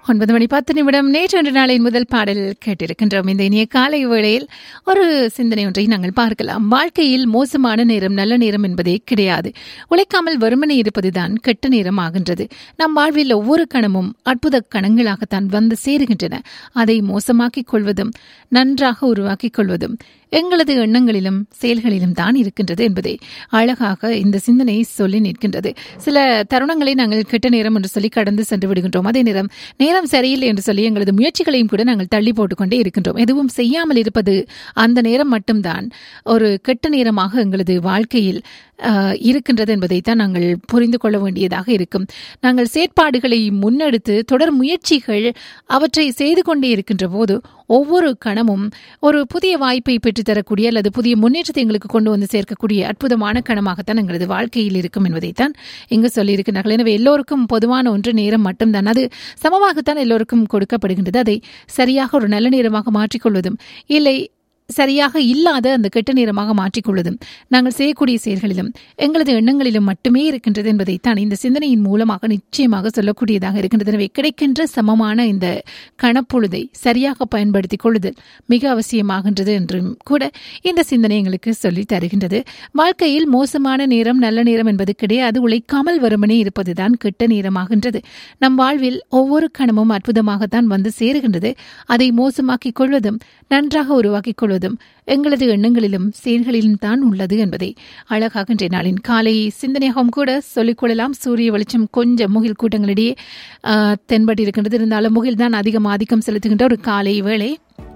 ஒன்பது மணி பத்து நிமிடம் நேற்று நாளின் முதல் பாடல் கேட்டிருக்கின்றோம் இந்த இனிய காலை வேளையில் ஒரு சிந்தனை ஒன்றை நாங்கள் பார்க்கலாம் வாழ்க்கையில் மோசமான நேரம் நல்ல நேரம் என்பதே கிடையாது உழைக்காமல் வறுமனை இருப்பதுதான் கெட்ட நேரம் ஆகின்றது நம் வாழ்வில் ஒவ்வொரு கணமும் அற்புத கணங்களாகத்தான் வந்து சேருகின்றன அதை மோசமாக்கிக் கொள்வதும் நன்றாக உருவாக்கிக் கொள்வதும் எங்களது எண்ணங்களிலும் செயல்களிலும் தான் இருக்கின்றது என்பதை அழகாக இந்த சிந்தனை சொல்லி நிற்கின்றது சில தருணங்களை நாங்கள் கெட்ட நேரம் என்று சொல்லி கடந்து சென்று விடுகின்றோம் அதே நேரம் நேரம் சரியில்லை என்று சொல்லி எங்களது முயற்சிகளையும் கூட நாங்கள் தள்ளி போட்டுக்கொண்டே இருக்கின்றோம் எதுவும் செய்யாமல் இருப்பது அந்த நேரம் மட்டும்தான் ஒரு கெட்ட நேரமாக எங்களது வாழ்க்கையில் ஆஹ், இருக்கின்றது என்பதைத்தான் நாங்கள் புரிந்து கொள்ள வேண்டியதாக இருக்கும் நாங்கள் செயற்பாடுகளை முன்னெடுத்து தொடர் முயற்சிகள் அவற்றை செய்து கொண்டே இருக்கின்ற போது ஒவ்வொரு கணமும் ஒரு புதிய வாய்ப்பை பெற்றுத்தரக்கூடிய அல்லது புதிய முன்னேற்றத்தை எங்களுக்கு கொண்டு வந்து சேர்க்கக்கூடிய அற்புதமான கணமாகத்தான் எங்களது வாழ்க்கையில் இருக்கும் என்பதைத்தான் இங்கு சொல்லியிருக்கிறார்கள் எனவே எல்லோருக்கும் பொதுவான ஒன்று நேரம் மட்டும்தான் அது சமமாகத்தான் எல்லோருக்கும் கொடுக்கப்படுகின்றது அதை சரியாக ஒரு நல்ல நேரமாக மாற்றிக்கொள்வதும் இல்லை சரியாக இல்லாத அந்த கெட்ட நேரமாக மாற்றிக்கொள்வதும் நாங்கள் செய்யக்கூடிய செயல்களிலும் எங்களது எண்ணங்களிலும் மட்டுமே இருக்கின்றது என்பதைத்தான் இந்த சிந்தனையின் மூலமாக நிச்சயமாக சொல்லக்கூடியதாக இருக்கின்றது எனவே கிடைக்கின்ற சமமான இந்த கணப்பொழுதை சரியாக பயன்படுத்திக் கொள்ளுதல் மிக அவசியமாகின்றது என்றும் கூட இந்த சிந்தனை எங்களுக்கு சொல்லித் தருகின்றது வாழ்க்கையில் மோசமான நேரம் நல்ல நேரம் என்பது கிடையாது உழைக்காமல் வருமனே இருப்பதுதான் கெட்ட நேரமாகின்றது நம் வாழ்வில் ஒவ்வொரு கணமும் அற்புதமாகத்தான் வந்து சேருகின்றது அதை மோசமாக்கிக் கொள்வதும் நன்றாக உருவாக்கிக் கொள்வதும் எங்களது எண்ணங்களிலும் செயல்களிலும் தான் உள்ளது என்பதை அழகாக இன்றைய நாளின் காலை சிந்தனையாகவும் கூட சொல்லிக்கொள்ளலாம் சூரிய வெளிச்சம் கொஞ்சம் முகில் கூட்டங்களிடையே ஆஹ், தென்பட்டிருக்கின்றது இருந்தாலும் முகில் தான் அதிகம் ஆதிக்கம் செலுத்துகின்ற ஒரு காலை வேளை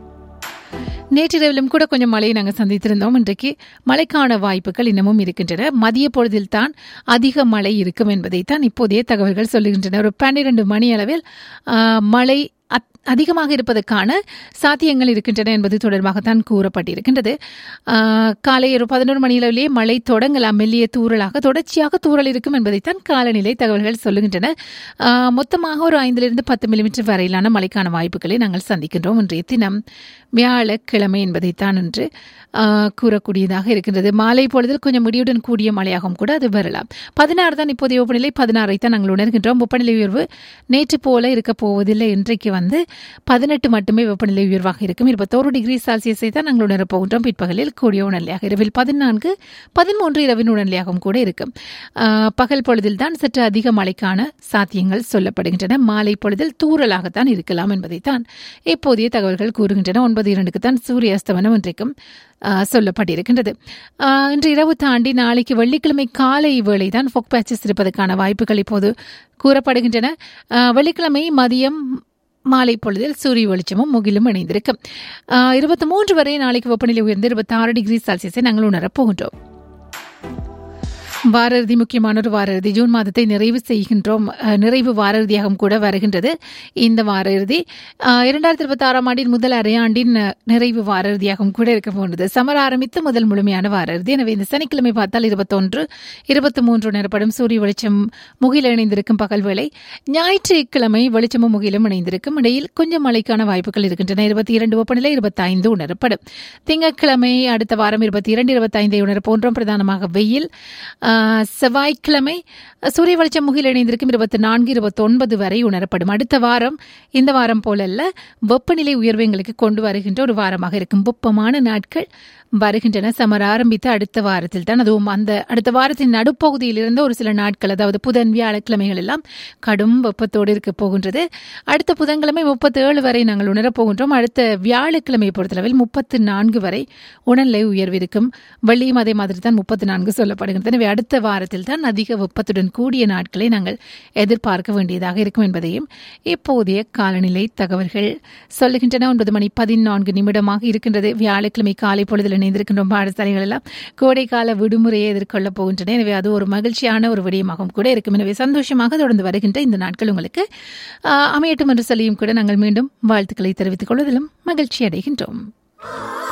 நேற்றிரவிலும் கூட கொஞ்சம் மழையை நாங்கள் சந்தித்திருந்தோம் இன்றைக்கு மழைக்கான வாய்ப்புகள் இன்னமும் இருக்கின்றன மதிய பொழுதில் தான் அதிக மழை இருக்கும் என்பதைத்தான் இப்போதைய தகவல்கள் சொல்லுகின்றன ஒரு பன்னிரண்டு மணி அளவில் ஆஹ், மழை அத்- அதிகமாக இருப்பதற்கான சாத்தியங்கள் இருக்கின்றன என்பது தொடர்பாகத்தான் கூறப்பட்டிருக்கின்றது ஆஹ், காலை ஒரு பதினோரு மணி அளவிலேயே மழை தொடங்கலாம் மெல்லிய தூறலாக தொடர்ச்சியாக தூறல் இருக்கும் என்பதைத்தான் காலநிலை தகவல்கள் சொல்லுகின்றன ஆஹ், மொத்தமாக ஒரு ஐந்திலிருந்து பத்து மில்லிமீட்டர் வரையிலான மழைக்கான வாய்ப்புகளை நாங்கள் சந்திக்கின்றோம் இன்றைய தினம் வியாழக்கிழமை என்பதைத்தான் இன்று ஆஹ், கூறக்கூடியதாக இருக்கின்றது மாலை பொழுதில் கொஞ்சம் முடியுடன் கூடிய மழையாகவும் கூட அது வரலாம் பதினாறு தான் இப்போதைய வெப்பநிலை பதினாறை தான் நாங்கள் உணர்கின்றோம் வெப்பநிலை உயர்வு நேற்று போல இருக்க போவதில்லை இன்றைக்கு வந்து பதினெட்டு மட்டுமே வெப்பநிலை உயர்வாக இருக்கும் இருபத்தோரு டிகிரி செல்சியஸை தான் நாங்கள் உணரப் போகின்றோம் பிற்பகலில் கூடிய உணர்நிலையாக இரவில் பதினான்கு பதிமூன்று இரவின் உணர்நிலையாகவும் கூட இருக்கும் ஆஹ், பகல் பொழுதில் தான் சற்று அதிக மழைக்கான சாத்தியங்கள் சொல்லப்படுகின்றன மாலை பொழுதில் தூறலாகத்தான் இருக்கலாம் என்பதைத்தான் இப்போதைய தகவல்கள் கூறுகின்றன ஒன்பது இரண்டுக்கு தான் சூரிய அஸ்தமனம் இன்றைக்கும் ஆஹ், சொல்லப்பட்டிருக்கின்றது ஆஹ், இன்று இரவு தாண்டி நாளைக்கு வெள்ளிக்கிழமை காலை வேளை தான் ஃபொக் பேச்சஸ் இருப்பதற்கான வாய்ப்புகள் இப்போது கூறப்படுகின்றன ஆஹ், வெள்ளிக்கிழமை மதியம் மாலை பொழுதில் சூரிய வெளிச்சமும் முகிலும் இணைந்திருக்கும் இருபத்தி மூன்று வரை நாளைக்கு வெப்பநிலை உயர்ந்து இருபத்தி ஆறு டிகிரி செல்சியஸை நாங்கள் உணரப் போகின்றோம் வாரறுதி முக்கியமான ஒரு வாரறுதி ஜூன் மாதத்தை நிறைவு செய்கின்றோம் அஹ், நிறைவு வாரறுதியாகவும் கூட வருகின்றது இந்த வாரறுதி அஹ், இரண்டாயிரத்தி இருபத்தி ஆறாம் ஆண்டின் முதல் அரையாண்டின் அஹ், நிறைவு வாரறுதியாகவும் கூட இருக்க போகிறது சமர் ஆரம்பித்து முதல் முழுமையான வாரறுதி எனவே இந்த சனிக்கிழமை பார்த்தால் இருபத்தொன்று இருபத்தி மூன்று நேரப்படும் சூரிய வெளிச்சம் முகில் இணைந்திருக்கும் பகல் வேளை ஞாயிற்றுக்கிழமை வெளிச்சமும் முகிலும் இணைந்திருக்கும் இடையில் கொஞ்சம் மழைக்கான வாய்ப்புகள் இருக்கின்றன இருபத்தி இரண்டு வெப்பநிலை இருபத்தி ஐந்து உணரப்படும் திங்கட்கிழமை அடுத்த வாரம் இருபத்தி இரண்டு இருபத்தி ஐந்தை உணர போன்றோம் பிரதானமாக வெயில் ஆஹ், செவ்வாய்க்கிழமை சூரிய வெளிச்சம் முகில் இணைந்திருக்கும் இருபத்தி நான்கு இருபத்தி ஒன்பது வரை உணரப்படும் அடுத்த வாரம் இந்த வாரம் போலல்ல வெப்பநிலை உயர்வு எங்களுக்கு கொண்டு வருகின்ற ஒரு வாரமாக இருக்கும் வெப்பமான நாட்கள் வருகின்றன சமர் ஆரம்பித்த அடுத்த வாரத்தில் தான் அதுவும் அந்த அடுத்த வாரத்தின் நடுப்பகுதியில் இருந்த ஒரு சில நாட்கள் அதாவது புதன் வியாழக்கிழமைகள் எல்லாம் கடும் வெப்பத்தோடு இருக்க போகின்றது அடுத்த புதன்கிழமை முப்பத்தி ஏழு வரை நாங்கள் உணரப் போகின்றோம் அடுத்த வியாழக்கிழமை பொறுத்தளவில் முப்பத்து நான்கு வரை உணர்நிலை உயர்வு இருக்கும் வெள்ளியும் அதே மாதிரி தான் முப்பத்தி நான்கு சொல்லப்படுகின்றது எனவே அடுத்த வாரத்தில் தான் அதிக வெப்பத்துடன் கூடிய நாட்களை நாங்கள் எதிர்பார்க்க வேண்டியதாக இருக்கும் என்பதையும் இப்போதைய காலநிலை தகவல்கள் சொல்லுகின்றன ஒன்பது மணி பதினான்கு நிமிடமாக இருக்கின்றது வியாழக்கிழமை காலை பொழுதில் இணைந்திருக்கின்றோம் பாடசாலைகள் எல்லாம் கோடைக்கால விடுமுறையை எதிர்கொள்ளப் போகின்றன எனவே அது ஒரு மகிழ்ச்சியான ஒரு விடயமாகவும் கூட இருக்கும் எனவே சந்தோஷமாக தொடர்ந்து வருகின்ற இந்த நாட்கள் உங்களுக்கு ஆஹ், அமையட்டும் என்று சொல்லியும் கூட நாங்கள் மீண்டும் வாழ்த்துக்களை தெரிவித்துக் கொள்வதிலும் மகிழ்ச்சி அடைகின்றோம்